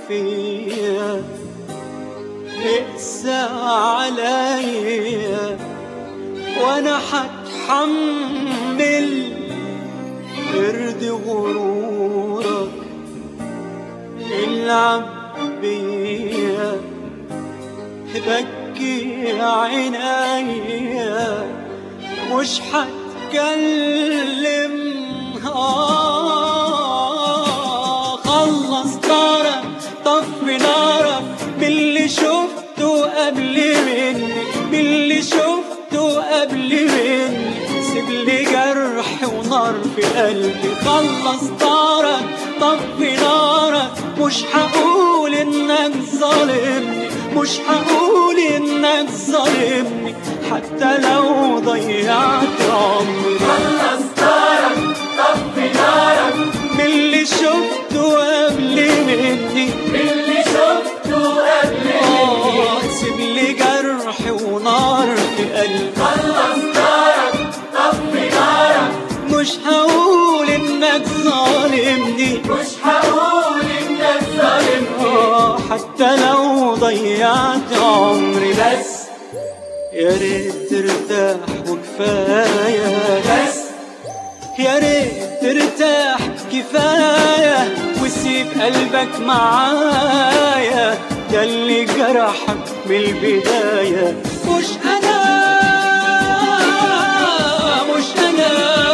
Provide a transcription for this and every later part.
فيا اقسى عليا وانا حتحمل ارضي غرورك العب بيا بكي عينيا مش هتكلم آه خلص نارك طفي نارك باللي شفته قبل مني باللي شفته قبل مني سيب لي جرح ونار في قلبي خلص نارك طفي نارك مش هقول انك ظالمني مش هقول انك ظالمني حتى لو ضيعت عمري خلص نارك طفي نارك باللي شفته قبل مني باللي شفته قبل مني آه سيب لي جرح ونار في قلبي خلص نارك طفي نارك مش هقول انك ظالمني مش هقول انك ظالمني آه حتى لو ضيعت عمري بس يا ريت ترتاح وكفايه بس يا ريت ترتاح كفايه وسيب قلبك معايا ده اللي جرحك من البدايه مش انا مش انا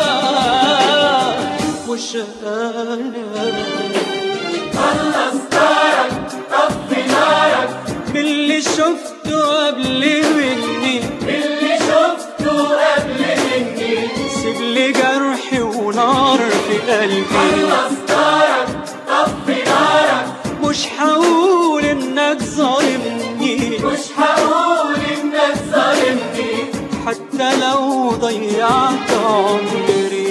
مش انا خلص نارك طفي نارك باللي شفته قبل مني باللي شفته قبل مني سيب لي جرحي ونار في قلبي خلص نارك طفي نارك مش هقول انك ظالمني مش هقول انك ظالمني حتى لو ضيعت عمري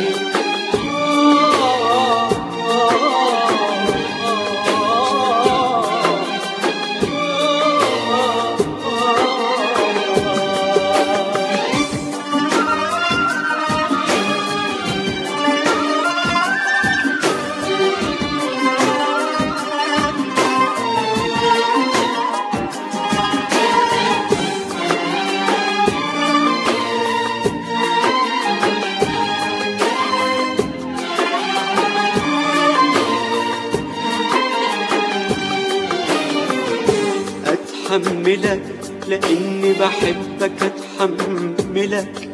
اتحملك لاني بحبك اتحملك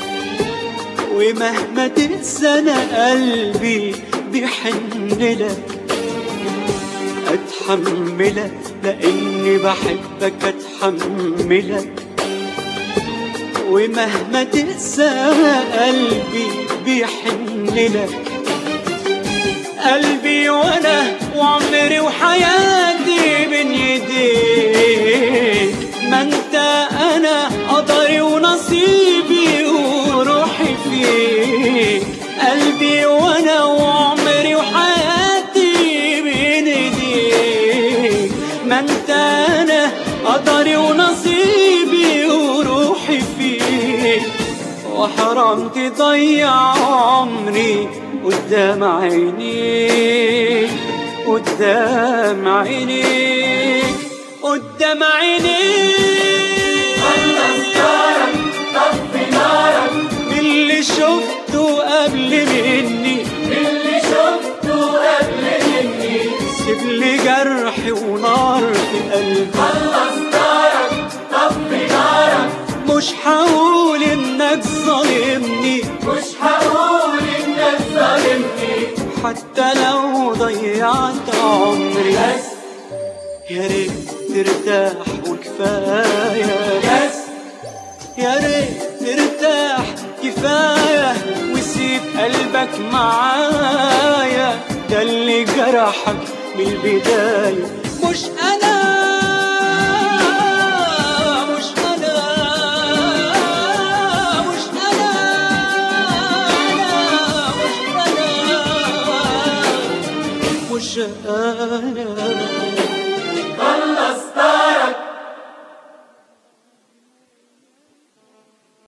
ومهما تنسى قلبي بيحن لك اتحملك لاني بحبك اتحملك ومهما تنسى قلبي بيحن لك قلبي وانا وعمري وحياتي بين ايديك ما انت انا قدري ونصيبي وروحي فيك قلبي وانا وعمري وحياتي بين ايديك ما انت انا قدري ونصيبي وروحي فيك وحرام تضيع عمري قدام عينيك قدام عينيك قدام عينيك خلص نارك طفي نارك اللي شفته قبل مني باللي شفته قبل مني سيب لي جرحي ونار في قلبي خلص نارك طفي نارك مش هقول انك ظالمني مش هقول انك ظالمني حتى لو ضيعت عمري بس يا ريت ترتاح وكفايه بس يا ريت ترتاح كفايه وسيب قلبك معايا ده اللي جرحك من البدايه مش انا مش انا مش انا مش انا مش انا